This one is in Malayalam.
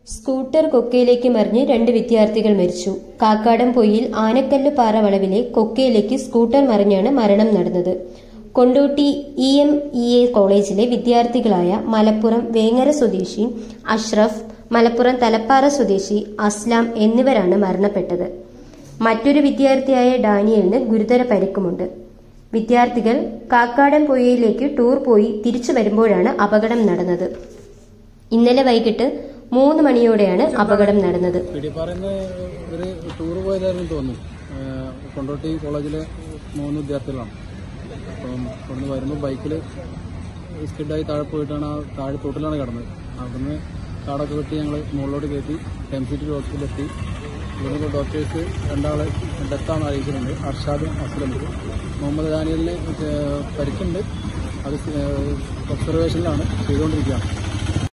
സ്കൂട്ടർ കൊക്കയിലേക്ക് മറിഞ്ഞ് രണ്ട് വിദ്യാർത്ഥികൾ മരിച്ചു കാക്കാടം പൊയ്യിൽ ആനക്കല്ല് പാറ വളവിലെ കൊക്കയിലേക്ക് സ്കൂട്ടർ മറിഞ്ഞാണ് മരണം നടന്നത് Kondotty E M E A കോളേജിലെ വിദ്യാർത്ഥികളായ മലപ്പുറം വേങ്ങര സ്വദേശി അഷ്റഫ് മലപ്പുറം തലപ്പാറ സ്വദേശി അസ്ലാം എന്നിവരാണ് മരണപ്പെട്ടത് മറ്റൊരു വിദ്യാർത്ഥിയായ ഡാനിയലിന് ഗുരുതര പരിക്കുമുണ്ട് വിദ്യാർത്ഥികൾ കാക്കാടൻ പൊയ്യയിലേക്ക് ടൂർ പോയി തിരിച്ചു വരുമ്പോഴാണ് അപകടം നടന്നത് ഇന്നലെ വൈകിട്ട് മൂന്ന് മണിയോടെയാണ് അപകടം നടന്നത് പിടിപ്പാറന്ന് ഒരു ടൂർ പോയതായിരുന്നു തോന്നുന്നു ഏഹ് കൊണ്ടോട്ടി കോളേജിലെ മൂന്ന് വിദ്യാർത്ഥികളാണ് അപ്പം അവിടുന്ന് വരുമ്പോൾ ബൈക്കിൽ സ്കിഡായി താഴെ പോയിട്ടാണ് ആ താഴെ തോട്ടിലാണ് കിടന്നത് അവിടുന്ന് കാടൊക്കെ വെട്ടി ഞങ്ങൾ മുകളിലോട്ട് കയറ്റി ടെംസിറ്റി ഹോസ്പിറ്റലിലെത്തി ഇവിടുന്ന് ഡോക്ടേഴ്സ് രണ്ടാള് ഡെത്താണ് അറിയിച്ചിട്ടുണ്ട് അർഷാദും അസ്ലമും മുഹമ്മദ് ദാനിയലിന് ഏഹ് പരിക്കുണ്ട് അത് ഒബ്സർവേഷനിലാണ് ചെയ്തുകൊണ്ടിരിക്കുകയാണ്